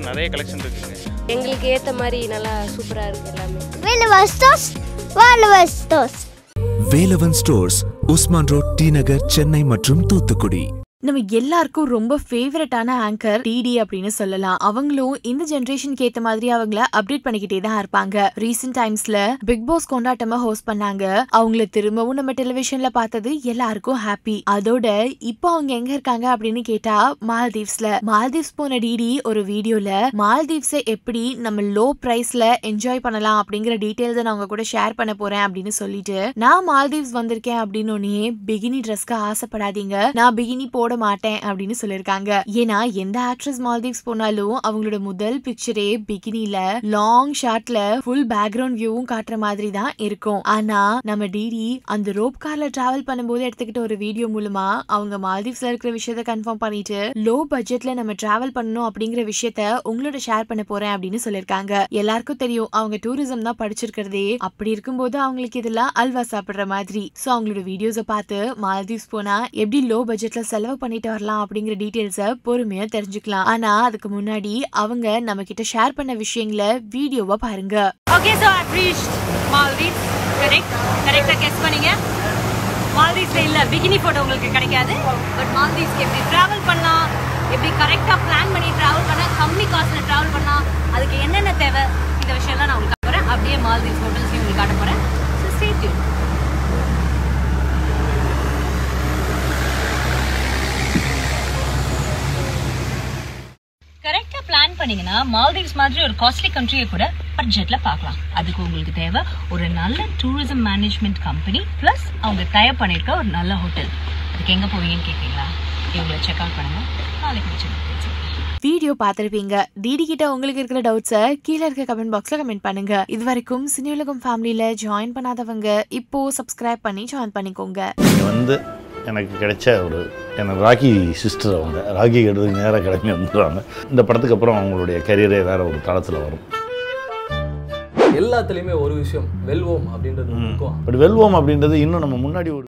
நிறைய கலெக்ஷன் இருக்குங்க எங்களுக்கு ஏற்ற மாதிரி நல்லா சூப்பராக இருக்குது எல்லாமே Velvestos, Velvestos. Velavan stores Usman road T Nagar Chennai மற்றும் தூத்துக்குடி நம்ம எல்லாருக்கும் ரொம்ப ஃபேவரட்டான ஆங்கர் டிடி அப்படின்னு சொல்லலாம் அவங்களும் இந்த ஜெனரேஷனுக்கு ஏத்த மாதிரி அவங்கள அப்டேட் பண்ணிக்கிட்டே தான் இருப்பாங்க ரீசெண்ட் டைம்ஸ்ல பிக் பாஸ் கொண்டாட்டமா ஹோஸ்ட் பண்ணாங்க அவங்கள திரும்பவும் நம்ம டெலிவிஷன்ல பார்த்தது எல்லாருக்கும் ஹாப்பி அதோட இப்போ அவங்க எங்க இருக்காங்க அப்படின்னு கேட்டா மால்தீவ்ஸ்ல மால்தீவ்ஸ் போன டிடி ஒரு வீடியோல மால்தீவ்ஸை எப்படி நம்ம லோ பிரைஸ்ல என்ஜாய் பண்ணலாம் அப்படிங்கிற டீடைல்ஸ் நான் உங்க கூட ஷேர் பண்ண போறேன் அப்படின்னு சொல்லிட்டு நான் மால்தீவ்ஸ் வந்திருக்கேன் அப்படின்னு உடனே பிகினி ட்ரெஸ்க்கு ஆசைப்படாதீங்க நான் பிகினி போட மாட்டேன் அப்படின்னு சொல்லிருக்காங்க ஏன்னா எந்த ஆக்ட்ரஸ் மால்தீவ்ஸ் போனாலும் அவங்களோட முதல் பிக்சரே பிகினில லாங் ஷாட்ல ஃபுல் பேக்ரவுண்ட் வியூவும் காட்டுற மாதிரி தான் இருக்கும் ஆனா நம்ம டிடி அந்த ரோப் கார்ல டிராவல் பண்ணும்போது எடுத்துக்கிட்ட ஒரு வீடியோ மூலமா அவங்க மால்தீவ்ஸ்ல இருக்கிற விஷயத்த கன்ஃபார்ம் பண்ணிட்டு லோ பட்ஜெட்ல நம்ம டிராவல் பண்ணணும் அப்படிங்கிற விஷயத்த உங்களோட ஷேர் பண்ண போறேன் அப்படின்னு சொல்லிருக்காங்க எல்லாருக்கும் தெரியும் அவங்க டூரிசம் தான் படிச்சிருக்கிறதே அப்படி இருக்கும்போது அவங்களுக்கு இதெல்லாம் அல்வா சாப்பிடுற மாதிரி சோ அவங்களோட வீடியோஸை பார்த்து மால்தீவ்ஸ் போனா எப்படி லோ பட்ஜெட்ல செலவு பண்ணிட்டு வரலாம் அப்படிங்கிற டீடைல்ஸ பொறுமையா தெரிஞ்சுக்கலாம் ஆனா அதுக்கு முன்னாடி அவங்க நம்ம கிட்ட ஷேர் பண்ண விஷயங்களை வீடியோவா பாருங்க okay so I reached Maldives correct கரெக்டாக கெஸ் பண்ணீங்க மால்தீவ்ஸில் இல்லை பிகினி ஃபோட்டோ உங்களுக்கு கிடைக்காது பட் மால்தீவ்ஸ்க்கு எப்படி ட்ராவல் பண்ணலாம் எப்படி கரெக்டாக பிளான் பண்ணி ட்ராவல் பண்ணால் கம்மி காஸ்ட்டில் ட்ராவல் பண்ணலாம் அதுக்கு என்னென்ன தேவை இந்த விஷயம்லாம் நான் உங்களுக்கு காட்டுறேன் அப்படியே மால்தீவ்ஸ் ஹோட்டல்ஸையும் உங்களுக்கு காட்ட போகிறேன் ஸோ ஸ்டே டியூன் கரெக்டாக பிளான் பண்ணீங்கன்னா மால்தீவ்ஸ் மாதிரி ஒரு காஸ்ட்லி கண்ட்ரியை கூட பட்ஜெட்ல பார்க்கலாம் அதுக்கு உங்களுக்கு தேவை ஒரு நல்ல டூரிசம் மேனேஜ்மெண்ட் கம்பெனி ப்ளஸ் அவங்க தயார் பண்ணியிருக்க ஒரு நல்ல ஹோட்டல் அதுக்கு எங்கே போவீங்கன்னு கேட்குறீங்களா இவங்களை செக் அவுட் பண்ணுங்க நாளைக்கு வச்சு வீடியோ பார்த்திருப்பீங்க டிடி கிட்ட உங்களுக்கு இருக்கிற டவுட்ஸை கீழே இருக்க கமெண்ட் பாக்ஸ்ல கமெண்ட் பண்ணுங்க இது வரைக்கும் சினியுலகம் ஃபேமிலியில ஜாயின் பண்ணாதவங்க இப்போ சப்ஸ்கிரைப் பண்ணி ஜாயின் பண்ணிக்கோங்க இங்கே வந்து எனக்கு கிடைச்ச ஒரு எனக்கு ராகி சிஸ்டர் அவங்க ராகி எடுத்து நேராக கிளம்பி வந்துடுவாங்க இந்த படத்துக்கு அப்புறம் அவங்களுடைய கரியரே வேற ஒரு தளத்தில் வரும் எல்லாத்துலேயுமே ஒரு விஷயம் வெல்வோம் அப்படின்றது இருக்கும் பட் வெல்வோம் அப்படின்றது இன்னும் நம்ம முன்னாடி ஒரு